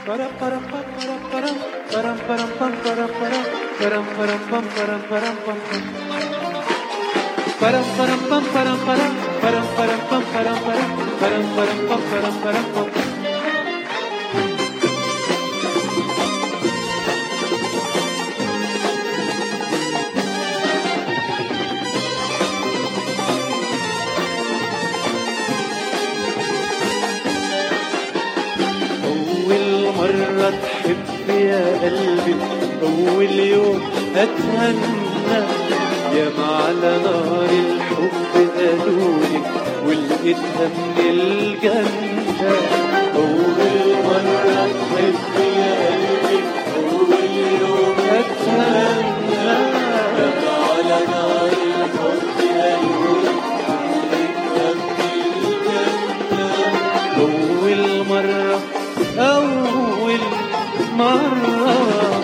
أول مرة تحب يا قلبي أول يوم أتهنى يا على نار الحب قالولي ولقيتها من الجنة أول مرة تحب يا قلبي أول يوم أتهنى يا على نار الحب قالولي ولقيتها من الجنة أول مرة أول مرة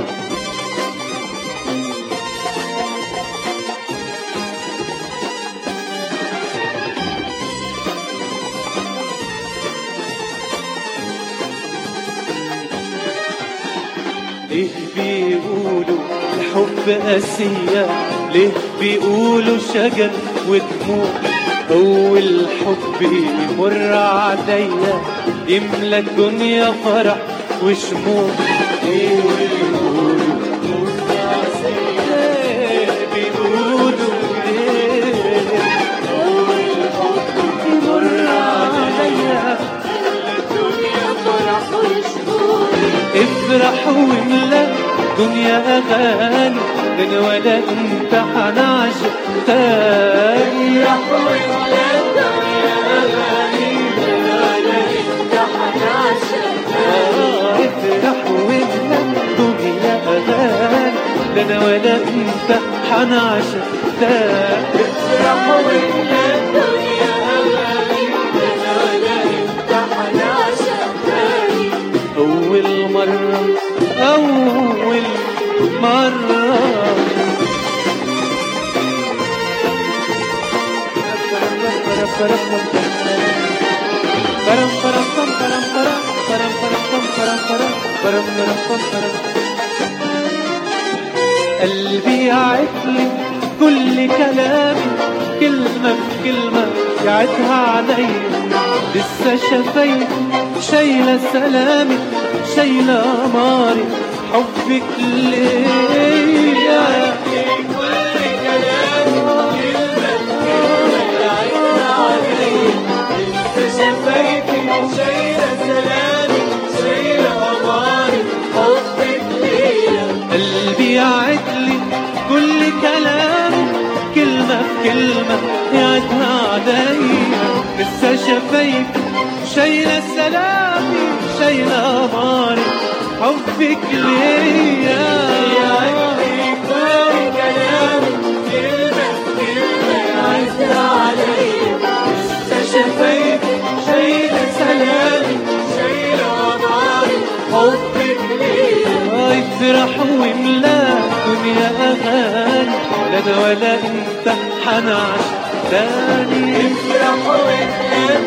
ليه بيقولوا الحب قاسية ليه بيقولوا شجر ودموع أول حب يمر عليا يملى الدنيا فرح وشموع ليه بيقولوا الحب قاسية ليه بيقولوا ليه أول حب يمر عليا افرح واملا دنيا اغاني من ولا انت حنعشق تاني افرح واملا دنيا اغاني من ولا انت حنعشق افرح واملا دنيا اغاني لنا ولا انت حنعشق تاني افرح واملا دنيا اغاني لنا ولا انت حنعشق تاني أول مرة أول مرة قلبي يعدلي كل كلامي كلمة بكلمة يعدها علي لسه شفايفي شايلة سلامي شايلة قماري حبك ليا قلبي يعدلي كل كلام كلمة بكلمة يعدها عليا لسه شفايفي شايلة سلامي شايلة قماري حبك ليا شفايفي شايلة سلامي شايلة قماري حبك ليا افرح واملا دنيا اغاني لا انا ولا انت حنعش تاني افرح واملا